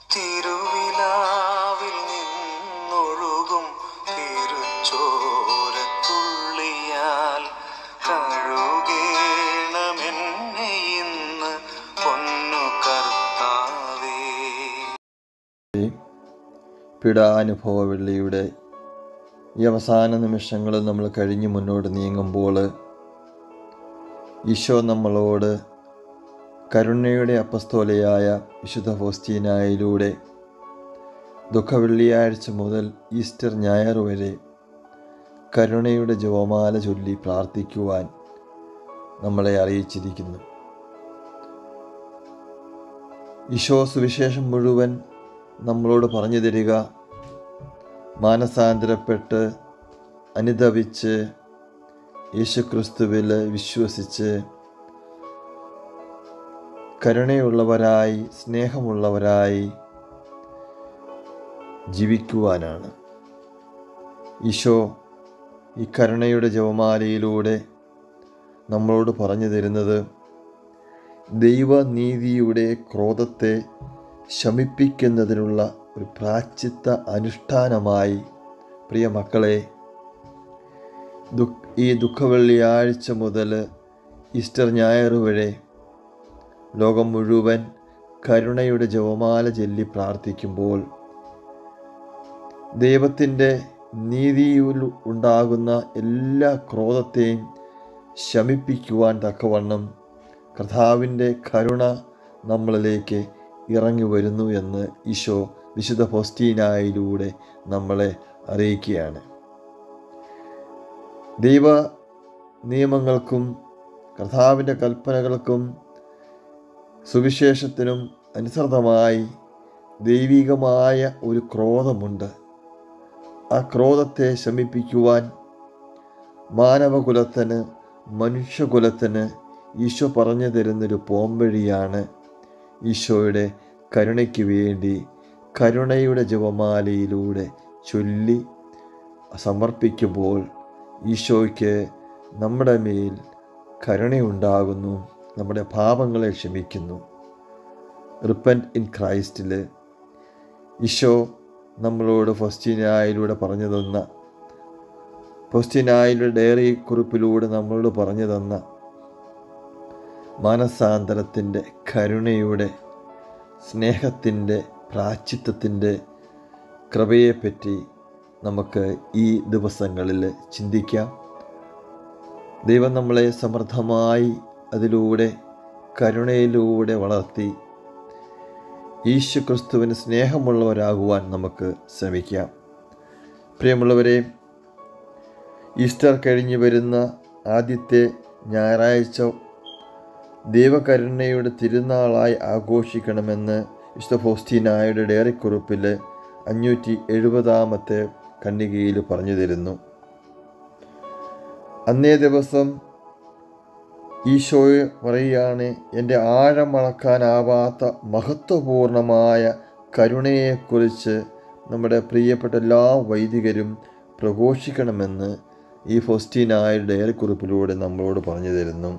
തിരുവിലാവിൽ നിന്നൊഴുകും തിരുച്ചോരത്തുള്ളിയാൽ കഴുകേണമെന്നെ ഇന്ന് പൊന്നു കർത്താവേ പീഡാനുഭവ വെള്ളിയുടെ ഈ അവസാന നിമിഷങ്ങൾ നമ്മൾ കഴിഞ്ഞ് മുന്നോട്ട് നീങ്ങുമ്പോൾ ഈശോ നമ്മളോട് കരുണയുടെ അപ്പസ്തോലയായ വിശുദ്ധ ഫോസ്റ്റീനായിലൂടെ ദുഃഖവെള്ളിയാഴ്ച മുതൽ ഈസ്റ്റർ ഞായർ വരെ കരുണയുടെ ജപമാല ചൊല്ലി പ്രാർത്ഥിക്കുവാൻ നമ്മളെ അറിയിച്ചിരിക്കുന്നു ഈശോ സുവിശേഷം മുഴുവൻ നമ്മളോട് പറഞ്ഞു തരിക മാനസാന്തരപ്പെട്ട് അനുദപിച്ച് യേശുക്രിസ്തുവിൽ വിശ്വസിച്ച് കരുണയുള്ളവരായി സ്നേഹമുള്ളവരായി ജീവിക്കുവാനാണ് ഈശോ ഈ കരുണയുടെ ജപമാലയിലൂടെ നമ്മളോട് പറഞ്ഞു തരുന്നത് ദൈവനീതിയുടെ ക്രോധത്തെ ശമിപ്പിക്കുന്നതിനുള്ള ഒരു പ്രാച്ചിത്ത അനുഷ്ഠാനമായി പ്രിയ മക്കളെ ദുഃഖ ഈ ദുഃഖവെള്ളിയാഴ്ച മുതൽ ഈസ്റ്റർ ഞായർ വരെ ലോകം മുഴുവൻ കരുണയുടെ ജപമാല ചൊല്ലി പ്രാർത്ഥിക്കുമ്പോൾ ദൈവത്തിൻ്റെ നീതിയിൽ ഉണ്ടാകുന്ന എല്ലാ ക്രോധത്തെയും ശമിപ്പിക്കുവാൻ തക്കവണ്ണം കർത്താവിൻ്റെ കരുണ നമ്മളിലേക്ക് ഇറങ്ങി വരുന്നു എന്ന് ഈശോ വിശുദ്ധ ഫോസ്റ്റീനായിലൂടെ നമ്മളെ അറിയിക്കുകയാണ് ദൈവ നിയമങ്ങൾക്കും കർത്താവിൻ്റെ കൽപ്പനകൾക്കും സുവിശേഷത്തിനും അനുസൃതമായി ദൈവികമായ ഒരു ക്രോധമുണ്ട് ആ ക്രോധത്തെ ശമിപ്പിക്കുവാൻ മാനവകുലത്തിന് മനുഷ്യകുലത്തിന് ഈശോ പറഞ്ഞു തരുന്നൊരു പോംവഴിയാണ് ഈശോയുടെ കരുണയ്ക്ക് വേണ്ടി കരുണയുടെ ജപമാലയിലൂടെ ചൊല്ലി സമർപ്പിക്കുമ്പോൾ ഈശോയ്ക്ക് നമ്മുടെ മേൽ കരുണയുണ്ടാകുന്നു നമ്മുടെ പാപങ്ങളെ ക്ഷമിക്കുന്നു റിപ്പൻറ്റ് ഇൻ ക്രൈസ്റ്റിൽ ഈശോ നമ്മളോട് ഫസ്റ്റിനായിലൂടെ പറഞ്ഞു തന്ന ഫസ്റ്റിനായിലെ ഡയറി കുറിപ്പിലൂടെ നമ്മളോട് പറഞ്ഞു തന്ന മാനസാന്തരത്തിൻ്റെ കരുണയുടെ സ്നേഹത്തിൻ്റെ പ്രാച്ചിത്വത്തിൻ്റെ കൃപയെപ്പറ്റി നമുക്ക് ഈ ദിവസങ്ങളിൽ ചിന്തിക്കാം ദൈവം നമ്മളെ സമൃദ്ധമായി അതിലൂടെ കരുണയിലൂടെ വളർത്തി യേശു ക്രിസ്തുവിന് സ്നേഹമുള്ളവരാകുവാൻ നമുക്ക് ശ്രമിക്കാം പ്രിയമുള്ളവരെ ഈസ്റ്റർ കഴിഞ്ഞ് വരുന്ന ആദ്യത്തെ ഞായറാഴ്ച ദൈവകരുണയുടെ തിരുനാളായി ആഘോഷിക്കണമെന്ന് വിശുദ്ധ ഫോസ്റ്റീനായുടെ ഡയറിക്കുറിപ്പിൽ അഞ്ഞൂറ്റി എഴുപതാമത്തെ ഖണ്ഡികയിൽ പറഞ്ഞു തരുന്നു അന്നേ ദിവസം ഈശോയെ പറയുകയാണ് എൻ്റെ ആഴമളക്കാനാവാത്ത മഹത്വപൂർണമായ കരുണയെക്കുറിച്ച് നമ്മുടെ പ്രിയപ്പെട്ട എല്ലാ വൈദികരും പ്രഘോഷിക്കണമെന്ന് ഈ ഫൊസ്റ്റീനായ ഡയറിക്കുറിപ്പിലൂടെ നമ്മളോട് പറഞ്ഞു തരുന്നു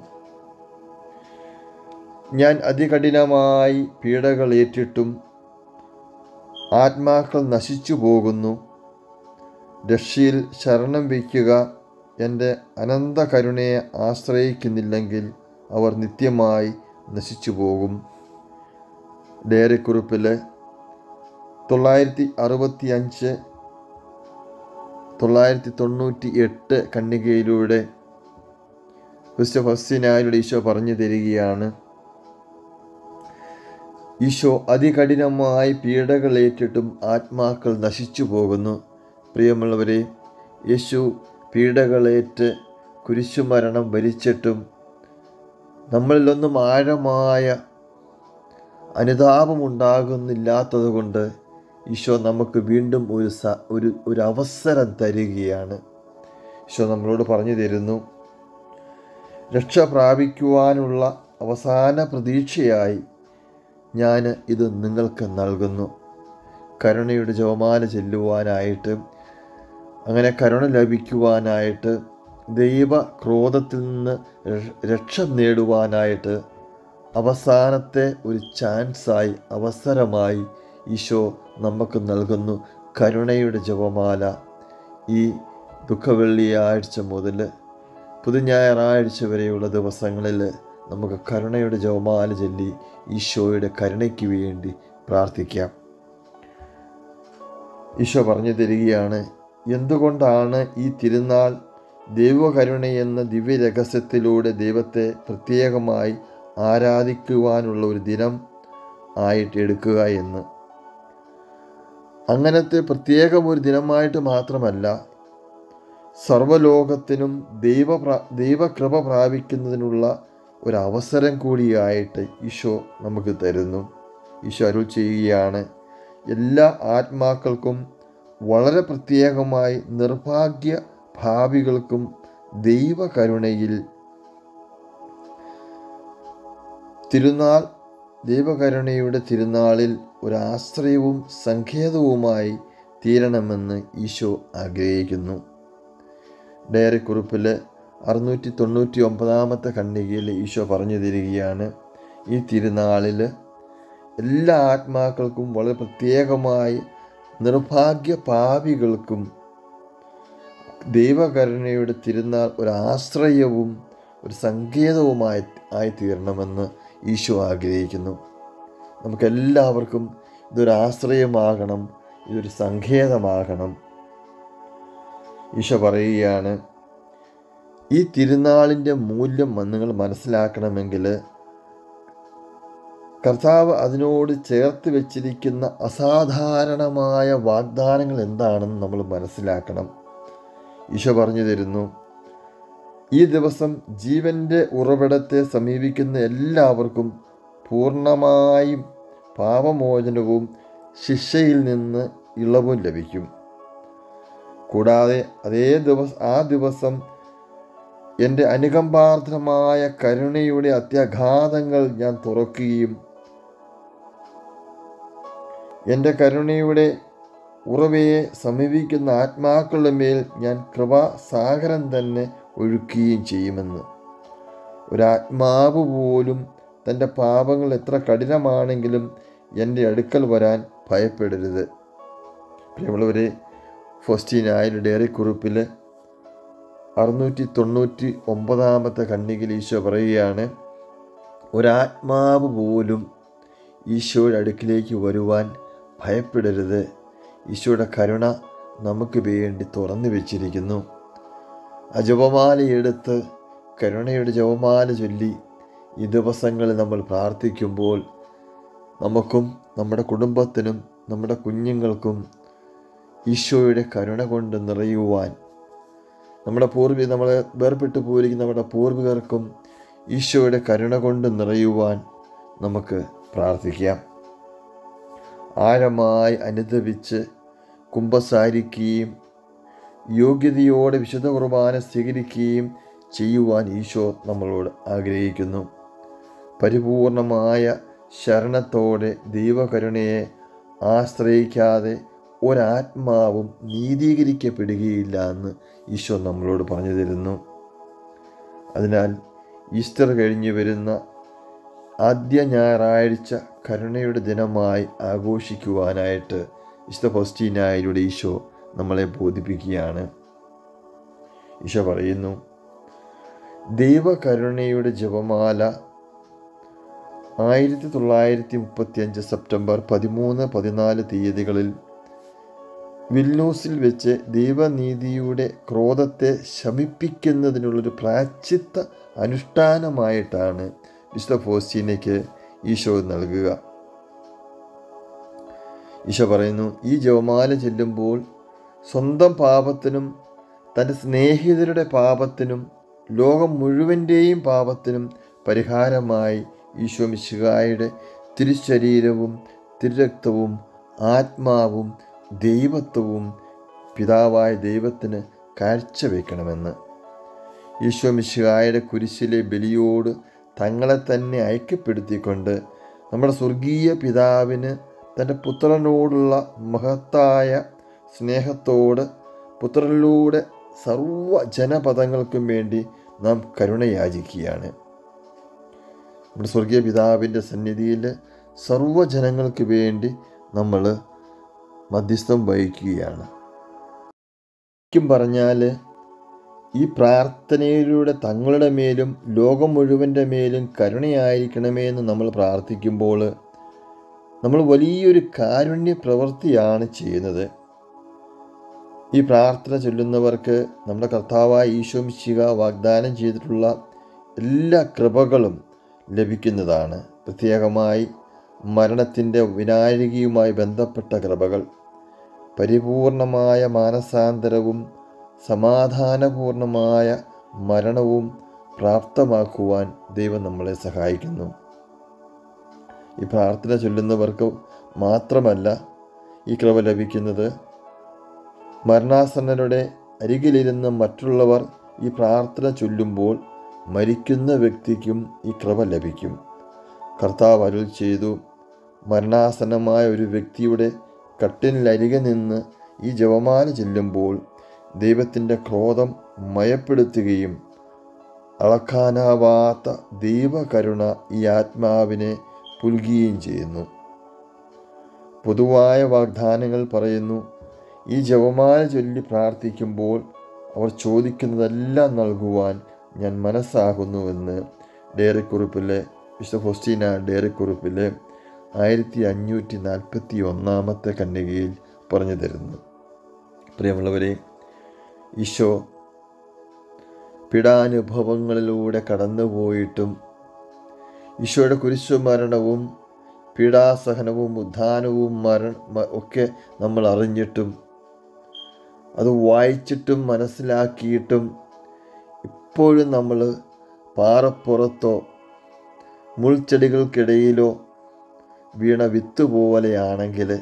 ഞാൻ അതികഠിനമായി പീഡകൾ ഏറ്റിട്ടും ആത്മാക്കൾ നശിച്ചു പോകുന്നു രക്ഷയിൽ ശരണം വയ്ക്കുക എൻ്റെ അനന്ത കരുണയെ ആശ്രയിക്കുന്നില്ലെങ്കിൽ അവർ നിത്യമായി നശിച്ചു പോകും ഡയറിക്കുറിപ്പിൽ തൊള്ളായിരത്തി അറുപത്തി അഞ്ച് തൊള്ളായിരത്തി തൊണ്ണൂറ്റി എട്ട് കണ്ണികയിലൂടെ ക്രിസ്റ്റ ഫസ്റ്റിനായുടെ ഈശോ പറഞ്ഞു തരികയാണ് ഈശോ അതികഠിനമായി പീഡകളേറ്റിട്ടും ആത്മാക്കൾ നശിച്ചു പോകുന്നു പ്രിയമുള്ളവരെ യേശു പീഡകളേറ്റ് കുരിശുമരണം ഭരിച്ചിട്ടും നമ്മളിലൊന്നും ആഴമായ അനുതാപമുണ്ടാകുന്നില്ലാത്തത് കൊണ്ട് ഈശോ നമുക്ക് വീണ്ടും ഒരു സ ഒരു ഒരു അവസരം തരികയാണ് ഈശോ നമ്മളോട് പറഞ്ഞു തരുന്നു രക്ഷ പ്രാപിക്കുവാനുള്ള അവസാന പ്രതീക്ഷയായി ഞാൻ ഇത് നിങ്ങൾക്ക് നൽകുന്നു കരുണയുടെ ജപമാല ചെല്ലുവാനായിട്ട് അങ്ങനെ കരുണ ലഭിക്കുവാനായിട്ട് ദൈവ ക്രോധത്തിൽ നിന്ന് രക്ഷ- രക്ഷ നേടുവാനായിട്ട് അവസാനത്തെ ഒരു ചാൻസായി അവസരമായി ഈശോ നമുക്ക് നൽകുന്നു കരുണയുടെ ജപമാല ഈ ദുഃഖവെള്ളിയാഴ്ച മുതൽ പുതുഞായറാഴ്ച വരെയുള്ള ദിവസങ്ങളിൽ നമുക്ക് കരുണയുടെ ജപമാല ചൊല്ലി ഈശോയുടെ കരുണയ്ക്ക് വേണ്ടി പ്രാർത്ഥിക്കാം ഈശോ പറഞ്ഞു തരികയാണ് എന്തുകൊണ്ടാണ് ഈ തിരുനാൾ ദൈവകരുണ എന്ന ദിവ്യരഹസ്യത്തിലൂടെ ദൈവത്തെ പ്രത്യേകമായി ആരാധിക്കുവാനുള്ള ഒരു ദിനം ആയിട്ട് എടുക്കുക എന്ന് അങ്ങനത്തെ പ്രത്യേകം ഒരു ദിനമായിട്ട് മാത്രമല്ല സർവലോകത്തിനും ദൈവ ദൈവകൃപ പ്രാപിക്കുന്നതിനുള്ള ഒരു അവസരം കൂടിയായിട്ട് ഈശോ നമുക്ക് തരുന്നു ഈശോ അരുൾ ചെയ്യുകയാണ് എല്ലാ ആത്മാക്കൾക്കും വളരെ പ്രത്യേകമായി നിർഭാഗ്യ ഭാവികൾക്കും ദൈവകരുണയിൽ തിരുനാൾ ദൈവകരുണയുടെ തിരുനാളിൽ ഒരു ആശ്രയവും സങ്കേതവുമായി തീരണമെന്ന് ഈശോ ആഗ്രഹിക്കുന്നു ഡയറി കുറിപ്പിൽ അറുന്നൂറ്റി തൊണ്ണൂറ്റി ഒമ്പതാമത്തെ ഖണ്ഡികയിൽ ഈശോ പറഞ്ഞു തരികയാണ് ഈ തിരുനാളിൽ എല്ലാ ആത്മാക്കൾക്കും വളരെ പ്രത്യേകമായി നിർഭാഗ്യ പാപികൾക്കും ദൈവകരുണയുടെ തിരുനാൾ ഒരു ആശ്രയവും ഒരു സങ്കേതവുമായി ആയിത്തീരണമെന്ന് ഈശോ ആഗ്രഹിക്കുന്നു നമുക്കെല്ലാവർക്കും ഇതൊരു ആശ്രയമാകണം ഇതൊരു സങ്കേതമാകണം ഈശോ പറയുകയാണ് ഈ തിരുനാളിൻ്റെ മൂല്യം നിങ്ങൾ മനസ്സിലാക്കണമെങ്കിൽ കർത്താവ് അതിനോട് ചേർത്ത് വെച്ചിരിക്കുന്ന അസാധാരണമായ വാഗ്ദാനങ്ങൾ എന്താണെന്ന് നമ്മൾ മനസ്സിലാക്കണം ഈശോ പറഞ്ഞു തരുന്നു ഈ ദിവസം ജീവൻ്റെ ഉറവിടത്തെ സമീപിക്കുന്ന എല്ലാവർക്കും പൂർണ്ണമായും പാപമോചനവും ശിക്ഷയിൽ നിന്ന് ഇളവും ലഭിക്കും കൂടാതെ അതേ ദിവസം ആ ദിവസം എൻ്റെ അനുകമ്പാർദ്രമായ കരുണയുടെ അത്യഘാതങ്ങൾ ഞാൻ തുറക്കുകയും എൻ്റെ കരുണയുടെ ഉറവയെ സമീപിക്കുന്ന ആത്മാക്കളുടെ മേൽ ഞാൻ കൃപാസാഗരം തന്നെ ഒഴുക്കുകയും ചെയ്യുമെന്ന് ഒരാത്മാവ് പോലും തൻ്റെ പാപങ്ങൾ എത്ര കഠിനമാണെങ്കിലും എൻ്റെ അടുക്കൽ വരാൻ ഭയപ്പെടരുത് പ്രിയമുള്ളവരെ ഫസ്റ്റീനായ ഡയറി കുറിപ്പിൽ അറുന്നൂറ്റി തൊണ്ണൂറ്റി ഒമ്പതാമത്തെ കണ്ണികയിൽ ഈശോ പറയുകയാണ് ഒരാത്മാവ് പോലും ഈശോയുടെ അടുക്കിലേക്ക് വരുവാൻ ഭയപ്പെടരുത് ഈശോയുടെ കരുണ നമുക്ക് വേണ്ടി തുറന്നു വെച്ചിരിക്കുന്നു ആ ജപമാലയെടുത്ത് കരുണയുടെ ജപമാല ചൊല്ലി ഈ ദിവസങ്ങളിൽ നമ്മൾ പ്രാർത്ഥിക്കുമ്പോൾ നമുക്കും നമ്മുടെ കുടുംബത്തിനും നമ്മുടെ കുഞ്ഞുങ്ങൾക്കും ഈശോയുടെ കരുണ കൊണ്ട് നിറയുവാൻ നമ്മുടെ പൂർവി നമ്മളെ വേർപെട്ടു പോയിരിക്കുന്ന നമ്മുടെ പൂർവികർക്കും ഈശോയുടെ കരുണ കൊണ്ട് നിറയുവാൻ നമുക്ക് പ്രാർത്ഥിക്കാം ആഴമായി അനുദപിച്ച് കുംഭസാരിക്കുകയും യോഗ്യതയോടെ വിശുദ്ധ കുർബാന സ്വീകരിക്കുകയും ചെയ്യുവാൻ ഈശോ നമ്മളോട് ആഗ്രഹിക്കുന്നു പരിപൂർണമായ ശരണത്തോടെ ദൈവകരുണയെ ആശ്രയിക്കാതെ ഒരാത്മാവും നീതീകരിക്കപ്പെടുകയില്ല എന്ന് ഈശോ നമ്മളോട് പറഞ്ഞു തരുന്നു അതിനാൽ ഈസ്റ്റർ കഴിഞ്ഞ് വരുന്ന ആദ്യ ഞായറാഴ്ച കരുണയുടെ ദിനമായി ആഘോഷിക്കുവാനായിട്ട് വിശുദ്ധ ഫസ്റ്റീനായിലൂടെ ഈശോ നമ്മളെ ബോധിപ്പിക്കുകയാണ് ഈശോ പറയുന്നു ദൈവകരുണയുടെ ജപമാല ആയിരത്തി തൊള്ളായിരത്തി മുപ്പത്തി അഞ്ച് സെപ്റ്റംബർ പതിമൂന്ന് പതിനാല് തീയതികളിൽ വിൽനൂസിൽ വെച്ച് ദൈവനീതിയുടെ ക്രോധത്തെ ശമിപ്പിക്കുന്നതിനുള്ളൊരു പ്രാച്ചിത്ത അനുഷ്ഠാനമായിട്ടാണ് വിശുദ്ധ ഫോസ്റ്റീനയ്ക്ക് ഈശോ നൽകുക ഈശോ പറയുന്നു ഈ ജപമാല ചെല്ലുമ്പോൾ സ്വന്തം പാപത്തിനും തൻ്റെ സ്നേഹിതരുടെ പാപത്തിനും ലോകം മുഴുവൻ്റെയും പാപത്തിനും പരിഹാരമായി ഈശോ മിശിഹായുടെ തിരുശരീരവും തിരുരക്തവും ആത്മാവും ദൈവത്വവും പിതാവായ ദൈവത്തിന് കാഴ്ചവെക്കണമെന്ന് ഈശോ മിശിഹായുടെ കുരിശിലെ ബലിയോട് തങ്ങളെ തന്നെ ഐക്യപ്പെടുത്തിക്കൊണ്ട് നമ്മുടെ സ്വർഗീയ പിതാവിന് തൻ്റെ പുത്രനോടുള്ള മഹത്തായ സ്നേഹത്തോട് പുത്രനിലൂടെ സർവ ജനപദങ്ങൾക്കും വേണ്ടി നാം കരുണയാചിക്കുകയാണ് നമ്മുടെ സ്വർഗീയ പിതാവിൻ്റെ സന്നിധിയിൽ സർവ്വജനങ്ങൾക്ക് വേണ്ടി നമ്മൾ മധ്യസ്ഥം വഹിക്കുകയാണ് ശരിക്കും പറഞ്ഞാൽ ഈ പ്രാർത്ഥനയിലൂടെ തങ്ങളുടെ മേലും ലോകം മുഴുവൻ്റെ മേലും കരുണയായിരിക്കണമേ എന്ന് നമ്മൾ പ്രാർത്ഥിക്കുമ്പോൾ നമ്മൾ വലിയൊരു കാരുണ്യ പ്രവൃത്തിയാണ് ചെയ്യുന്നത് ഈ പ്രാർത്ഥന ചൊല്ലുന്നവർക്ക് നമ്മുടെ കർത്താവായ ഈശോമിശിക വാഗ്ദാനം ചെയ്തിട്ടുള്ള എല്ലാ കൃപകളും ലഭിക്കുന്നതാണ് പ്രത്യേകമായി മരണത്തിൻ്റെ വിനാഴികയുമായി ബന്ധപ്പെട്ട കൃപകൾ പരിപൂർണമായ മാനസാന്തരവും സമാധാനപൂർണമായ മരണവും പ്രാപ്തമാക്കുവാൻ ദൈവം നമ്മളെ സഹായിക്കുന്നു ഈ പ്രാർത്ഥന ചൊല്ലുന്നവർക്ക് മാത്രമല്ല ഈ കൃപ ലഭിക്കുന്നത് മരണാസന്നരുടെ അരികിലിരുന്ന് മറ്റുള്ളവർ ഈ പ്രാർത്ഥന ചൊല്ലുമ്പോൾ മരിക്കുന്ന വ്യക്തിക്കും ഈ കൃപ ലഭിക്കും കർത്താവ് അരുൾ ചെയ്തു മരണാസന്നമായ ഒരു വ്യക്തിയുടെ കട്ടിനിലരികെ നിന്ന് ഈ ജപമാല ചെല്ലുമ്പോൾ ദൈവത്തിൻ്റെ ക്രോധം മയപ്പെടുത്തുകയും അളക്കാനാവാത്ത ദൈവകരുണ ഈ ആത്മാവിനെ പുൽകുകയും ചെയ്യുന്നു പൊതുവായ വാഗ്ദാനങ്ങൾ പറയുന്നു ഈ ജപമാല ചൊല്ലി പ്രാർത്ഥിക്കുമ്പോൾ അവർ ചോദിക്കുന്നതെല്ലാം നൽകുവാൻ ഞാൻ മനസ്സാകുന്നുവെന്ന് ഡയറിക്കുറിപ്പിലെ വിശുദ്ധ ഫൊസ്റ്റീന ഡയറിക്കുറിപ്പിലെ ആയിരത്തി അഞ്ഞൂറ്റി നാൽപ്പത്തി ഒന്നാമത്തെ കന്യകയിൽ പറഞ്ഞു തരുന്നു പ്രിയമുള്ളവരെ ഈശോ പീഡാനുഭവങ്ങളിലൂടെ കടന്നുപോയിട്ടും ഈശോയുടെ കുരിശുമരണവും പീഡാസഹനവും ഉദ്ധാനവും മരണ മ- ഒക്കെ നമ്മൾ അറിഞ്ഞിട്ടും അത് വായിച്ചിട്ടും മനസ്സിലാക്കിയിട്ടും ഇപ്പോഴും നമ്മൾ പാറപ്പുറത്തോ മുൾച്ചെടികൾക്കിടയിലോ വീണ വിത്ത് പോലെയാണെങ്കിൽ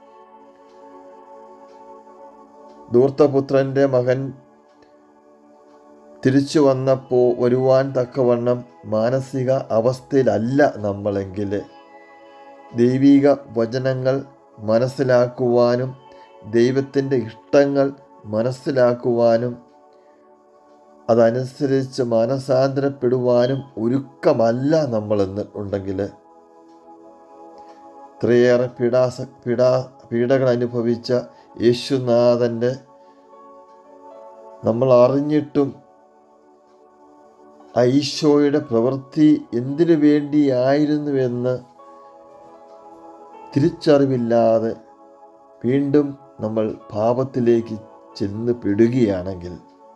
ധൂർത്തപുത്രൻ്റെ മകൻ തിരിച്ചു വന്നപ്പോൾ വരുവാൻ തക്കവണ്ണം മാനസിക അവസ്ഥയിലല്ല നമ്മളെങ്കിൽ ദൈവിക വചനങ്ങൾ മനസ്സിലാക്കുവാനും ദൈവത്തിൻ്റെ ഇഷ്ടങ്ങൾ മനസ്സിലാക്കുവാനും അതനുസരിച്ച് മാനസാന്തരപ്പെടുവാനും ഒരുക്കമല്ല നമ്മളെന്ന് ഉണ്ടെങ്കിൽ ഇത്രയേറെ പീഡാസ പീഡാ പീഡകൾ അനുഭവിച്ച യേശുനാഥൻ്റെ നമ്മൾ അറിഞ്ഞിട്ടും ആ ഈശോയുടെ പ്രവൃത്തി എന്തിനു വേണ്ടിയായിരുന്നുവെന്ന് തിരിച്ചറിവില്ലാതെ വീണ്ടും നമ്മൾ പാപത്തിലേക്ക് ചെന്ന് പെടുകയാണെങ്കിൽ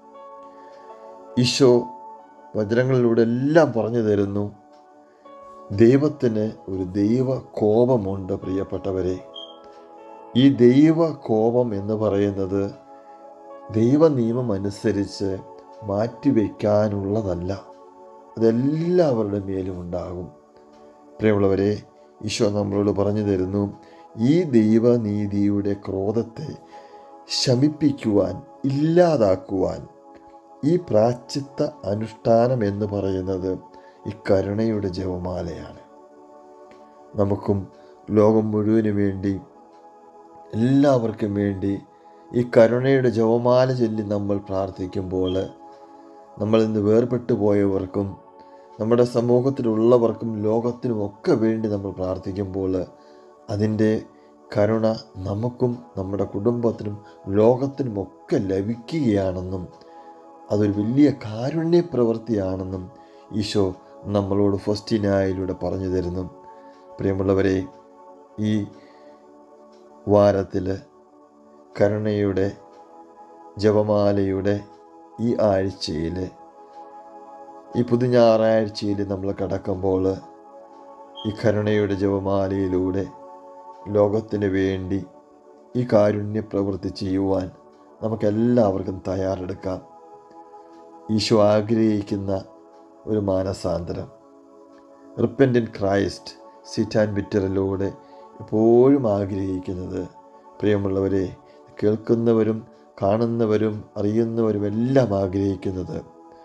ഈശോ വചനങ്ങളിലൂടെ എല്ലാം പറഞ്ഞു തരുന്നു ദൈവത്തിന് ഒരു ദൈവ കോപമുണ്ട് പ്രിയപ്പെട്ടവരെ ഈ ദൈവ കോപം എന്ന് പറയുന്നത് ദൈവ നിയമം അനുസരിച്ച് മാറ്റിവെക്കാനുള്ളതല്ല അതെല്ലാവരുടെ മേലും ഉണ്ടാകും പ്രിയമുള്ളവരെ ഈശോ നമ്മളോട് പറഞ്ഞു തരുന്നു ഈ ദൈവനീതിയുടെ ക്രോധത്തെ ശമിപ്പിക്കുവാൻ ഇല്ലാതാക്കുവാൻ ഈ പ്രാച്ചിത്ത അനുഷ്ഠാനം എന്ന് പറയുന്നത് ഈ കരുണയുടെ ജപമാലയാണ് നമുക്കും ലോകം മുഴുവന് വേണ്ടി എല്ലാവർക്കും വേണ്ടി ഈ കരുണയുടെ ജപമാല ചൊല്ലി നമ്മൾ പ്രാർത്ഥിക്കുമ്പോൾ നമ്മൾ ഇന്ന് വേർപെട്ടു പോയവർക്കും നമ്മുടെ സമൂഹത്തിലുള്ളവർക്കും ലോകത്തിനും ഒക്കെ വേണ്ടി നമ്മൾ പ്രാർത്ഥിക്കുമ്പോൾ അതിൻ്റെ കരുണ നമുക്കും നമ്മുടെ കുടുംബത്തിനും ലോകത്തിനും ഒക്കെ ലഭിക്കുകയാണെന്നും അതൊരു വലിയ കാരുണ്യ പ്രവൃത്തിയാണെന്നും ഈശോ നമ്മളോട് ഫസ്റ്റിനായിലൂടെ പറഞ്ഞു തരുന്നു പ്രിയമുള്ളവരെ ഈ വാരത്തിൽ കരുണയുടെ ജപമാലയുടെ ഈ ആഴ്ചയിൽ ഈ പുതു ഞായറാഴ്ചയിൽ നമ്മൾ കടക്കുമ്പോൾ ഈ കരുണയുടെ ജപമാലയിലൂടെ ലോകത്തിന് വേണ്ടി ഈ കാരുണ്യ പ്രവൃത്തി ചെയ്യുവാൻ നമുക്കെല്ലാവർക്കും തയ്യാറെടുക്കാം ഈശോ ആഗ്രഹിക്കുന്ന ഒരു മാനസാന്തരം റിപ്പൻറ്റൻ ക്രൈസ്റ്റ് സിറ്റ് ആൻഡ് ബിറ്ററിലൂടെ എപ്പോഴും ആഗ്രഹിക്കുന്നത് പ്രിയമുള്ളവരെ കേൾക്കുന്നവരും കാണുന്നവരും അറിയുന്നവരും എല്ലാം ആഗ്രഹിക്കുന്നത്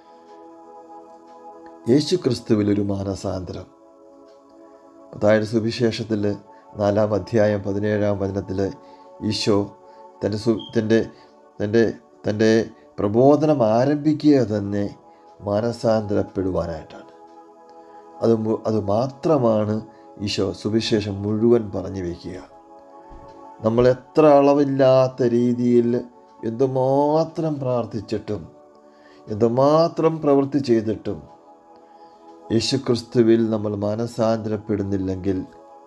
യേശു ക്രിസ്തുവിൽ ഒരു മാനസാന്തരം അതായത് സുവിശേഷത്തിൽ നാലാം അധ്യായം പതിനേഴാം വചനത്തിൽ ഈശോ തൻ്റെ സു തൻ്റെ തൻ്റെ തൻ്റെ പ്രബോധനം ആരംഭിക്കുക തന്നെ മാനസാന്തരപ്പെടുവാനായിട്ടാണ് അത് മു- അത് മാത്രമാണ് ഈശോ സുവിശേഷം മുഴുവൻ പറഞ്ഞു വയ്ക്കുക നമ്മൾ എത്ര അളവില്ലാത്ത രീതിയിൽ എന്തുമാത്രം പ്രാർത്ഥിച്ചിട്ടും എന്തുമാത്രം പ്രവൃത്തി ചെയ്തിട്ടും യേശുക്രിസ്തുവിൽ നമ്മൾ മാനസാന്തരപ്പെടുന്നില്ലെങ്കിൽ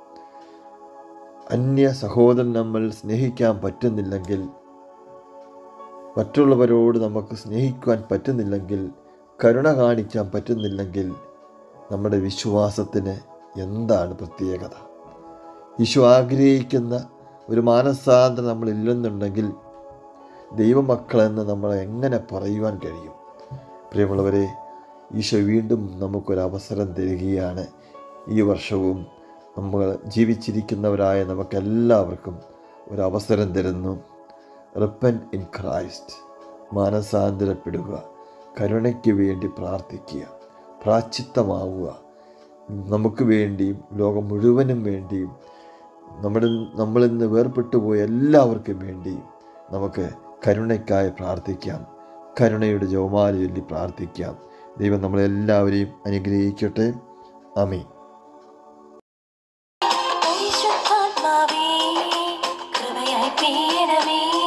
അന്യ സഹോദരൻ നമ്മൾ സ്നേഹിക്കാൻ പറ്റുന്നില്ലെങ്കിൽ മറ്റുള്ളവരോട് നമുക്ക് സ്നേഹിക്കുവാൻ പറ്റുന്നില്ലെങ്കിൽ കരുണ കാണിക്കാൻ പറ്റുന്നില്ലെങ്കിൽ നമ്മുടെ വിശ്വാസത്തിന് എന്താണ് പ്രത്യേകത ഈശോ ആഗ്രഹിക്കുന്ന ഒരു മാനസാന്തരം നമ്മൾ ഇല്ലെന്നുണ്ടെങ്കിൽ ദൈവമക്കളെന്ന് നമ്മൾ എങ്ങനെ പറയുവാൻ കഴിയും പ്രിയമുള്ളവരെ ഈശോ വീണ്ടും നമുക്കൊരവസരം തരികയാണ് ഈ വർഷവും നമ്മൾ ജീവിച്ചിരിക്കുന്നവരായ നമുക്കെല്ലാവർക്കും ഒരു അവസരം തരുന്നു റിപ്പൻ ഇൻ ക്രൈസ്റ്റ് മാനസാന്തരപ്പെടുക കരുണയ്ക്ക് വേണ്ടി പ്രാർത്ഥിക്കുക പ്രാച്ചിത്തമാവുക നമുക്ക് വേണ്ടിയും ലോകം മുഴുവനും വേണ്ടിയും നമ്മുടെ നമ്മളിൽ നിന്ന് വേർപെട്ടു പോയ എല്ലാവർക്കും വേണ്ടിയും നമുക്ക് കരുണയ്ക്കായി പ്രാർത്ഥിക്കാം കരുണയുടെ ജവമാല ചൊല്ലി പ്രാർത്ഥിക്കാം ദൈവം നമ്മളെല്ലാവരെയും അനുഗ്രഹിക്കട്ടെ അമീൻ പരിശുദ്ധാത്മാവേ കൃപയായി പീഡമേ